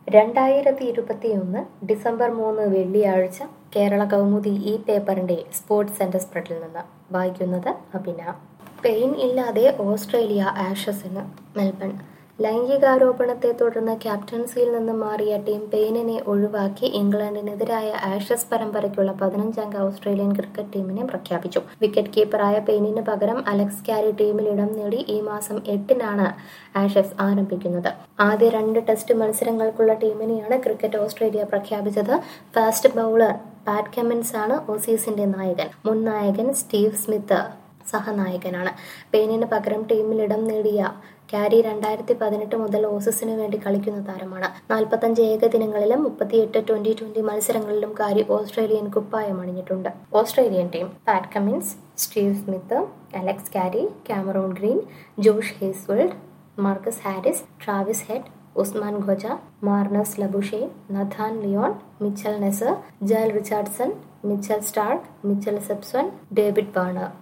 രണ്ടായിരത്തി ഇരുപത്തിയൊന്ന് ഡിസംബർ മൂന്ന് വെള്ളിയാഴ്ച കേരള കൗമുദി ഈ പേപ്പറിന്റെ സ്പോർട്സ് സെന്റർ സ്പ്രെഡിൽ നിന്ന് വായിക്കുന്നത് അഭിന പെയിൻ ഇല്ലാതെ ഓസ്ട്രേലിയ ആഷസിന് മെൽബൺ ലൈംഗികാരോപണത്തെ തുടർന്ന് ക്യാപ്റ്റൻസിയിൽ നിന്ന് മാറിയ ടീം പെയിനിനെ ഒഴിവാക്കി ഇംഗ്ലണ്ടിനെതിരായ ആഷസ് പരമ്പരയ്ക്കുള്ള പതിനഞ്ചംഗ ഓസ്ട്രേലിയൻ ക്രിക്കറ്റ് ടീമിനെ പ്രഖ്യാപിച്ചു വിക്കറ്റ് കീപ്പറായ പെയിനിന് പകരം അലക്സ് ക്യാരി ടീമിൽ ഇടം നേടി ഈ മാസം എട്ടിനാണ് ആഷസ് ആരംഭിക്കുന്നത് ആദ്യ രണ്ട് ടെസ്റ്റ് മത്സരങ്ങൾക്കുള്ള ടീമിനെയാണ് ക്രിക്കറ്റ് ഓസ്ട്രേലിയ പ്രഖ്യാപിച്ചത് ഫാസ്റ്റ് ബൗളർ പാറ്റ് കെമിൻസ് ആണ് ഓസീസിന്റെ നായകൻ മുൻ നായകൻ സ്റ്റീവ് സ്മിത്ത് സഹനായകനാണ് പെയിനിന് പകരം ടീമിൽ ഇടം നേടിയ കാരി രണ്ടായിരത്തി പതിനെട്ട് മുതൽ ഓസീസിനു വേണ്ടി കളിക്കുന്ന താരമാണ് നാൽപ്പത്തഞ്ച് ഏകദിനങ്ങളിലും മുപ്പത്തിയെട്ട് ട്വന്റി ട്വന്റി മത്സരങ്ങളിലും കാരി ഓസ്ട്രേലിയൻ കുപ്പായം അണിഞ്ഞിട്ടുണ്ട് Australian team Pat Cummins Steve Smith Alex Carey Cameron Green Josh Hazlewood Marcus Harris Travis Head Usman Khawaja Marnus Labuschagne Nathan Lyon Mitchell Neser Jhye Richardson Mitchell Starc Mitchell Swepson David ബാണർ